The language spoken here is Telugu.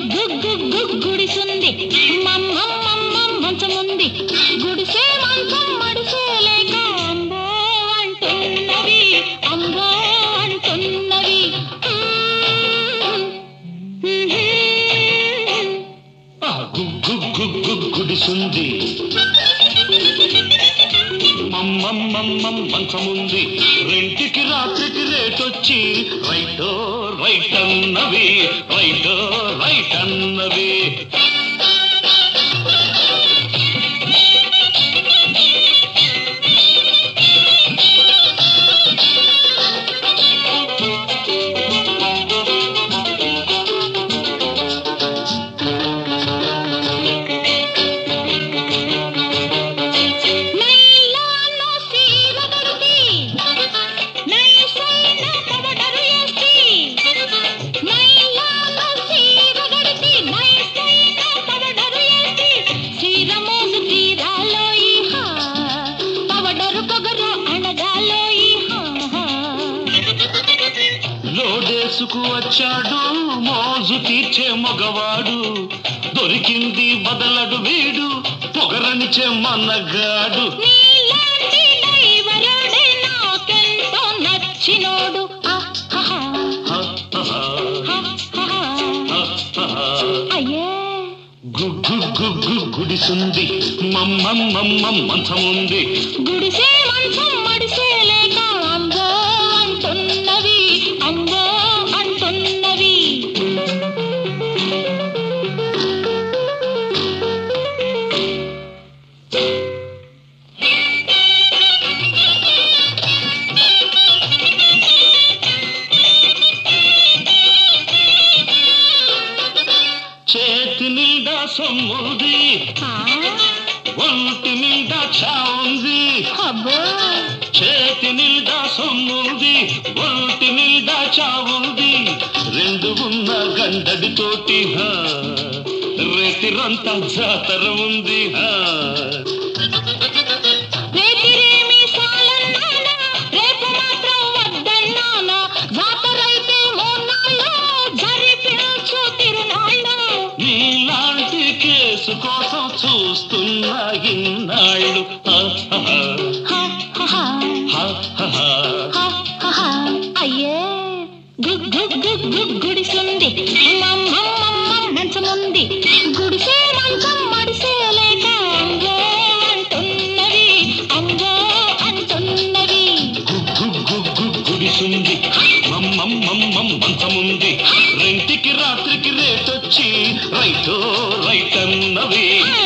గుగ్గు గుగ్గు గుడిసుంది మమ్మమ్మ మంచముంది గుడిసే మంచం మడిసే లేక అంబో అంటున్నవి అంబో అంటున్నవి ఆ గుగ్గు గుగ్గు గుడిసుంది మమ్మమ్మమ్మం మంచముంది రెంటికి రాత్రికి రేటొచ్చి రైటో రైట్ అన్నవి రైటో రైట్ అన్నవి నైలాను సీర దొరికి నైసైన పవడరు ఎస్తి నైలాను సీర దొరికి నైసైన పవడరు ఎస్తి సీర మోసు తీరాలోయి హా పవడరు పొగరు అణగాలోయి హా లోడేసుకు వచ్చాడు మోజు తీర్చే మగవాడు దొరికింది బదలడు వీడు పొగరనిచే మన్నగాడు నీలాంటి డైవరుడే నాకెంతో నచ్చినోడు ఆహాహా, హ, హ, హ, ఆహాహా. హ, హ, హ. అయ్యే గుగ్గు గుగ్గు గుడిసుంది మమ్మమ్మమ్మం మంచముంది గుడిసే మంచం మడిసే లేక అంబో అంటున్నవి అంబో అంటున్నవి చేతి నిండా సొమ్ముంది ఆ, ఒంటి నిండా చావుంది అబ్బో చేతి నిండా సొమ్ముంది ఒంటి నిండా చావుంది రెండు ఉన్న గండడితోటి హా రేతిరంతా జాతర ఉంది హా రేతిరేమి సాలన్నానా రేపు మాత్రం వద్దన్నానా జాతరైతే మూన్నాళ్ళు జరిపించు తిరునాళ్ళు నీలాంటి కేసు కోసం చూస్తున్నా ఇన్నాళ్ళు హా, హా, హా, హా, హా. హా, హా, హా. హా, హా, హా. అయ్యే గుగ్ గుగ్ గుగ్ గుగ్ గుడిసుంది మమ్మమ్మమ్మ మంచముంది గుడిసే మంచం మడిసే లేక అంగో అంటున్నవి అంగో అంటున్నవి గుగ్గు గుగ్గు గుడిసుంది మమ్మమ్మమ్మం మంచముంది రెంటికి రాత్రికి రేటొచ్చి రైటో రైట్ అన్నవి ఆ